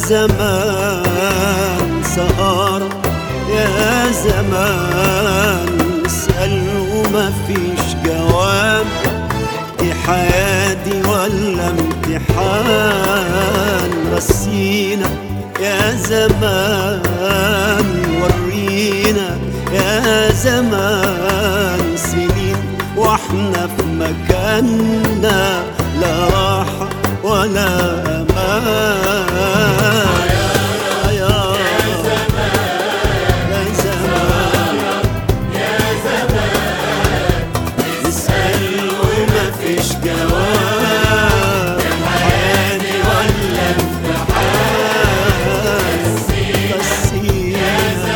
زمان سهارة يا زمان نسأل وما فيش جواب دي حياتي ولا امتحان رسينا يا زمان ورينا يا زمان سنين واحنا في مكاننا لا راحة ولا أمان يا زمان نسأل وما فيش جواب حياتي ولا امتحان رسينا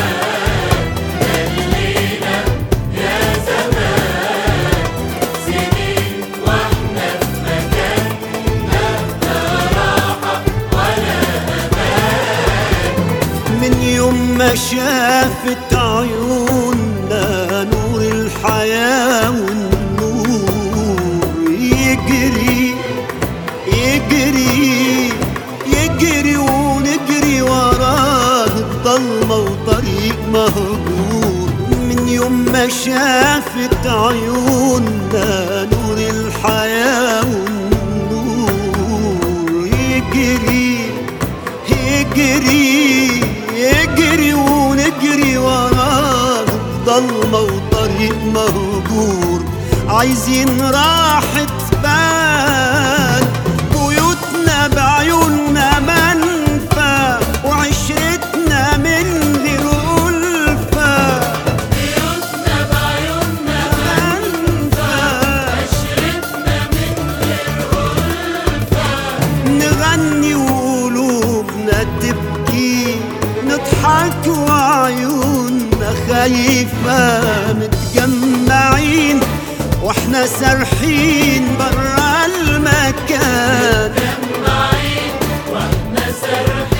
من يوم ما شافت عيوننا نور الحياة والنور يجري يجري يجري ونجري وراه الضلمة وطريق مهجور من يوم ما شافت عيوننا نور الحياة والنور يجري يجري يجري ونجري وراه ضلمة وطريق مهجور عايزين راحة بال بيوتنا بعيوننا منفى وعشرتنا من غير ألفة بيوتنا بعيوننا منفى عشرتنا من غير ألفة نغني وقلوبنا تبكي نضحك وعيوننا خايفة متجمعين واحنا سارحين برا المكان جمعين واحنا سرحين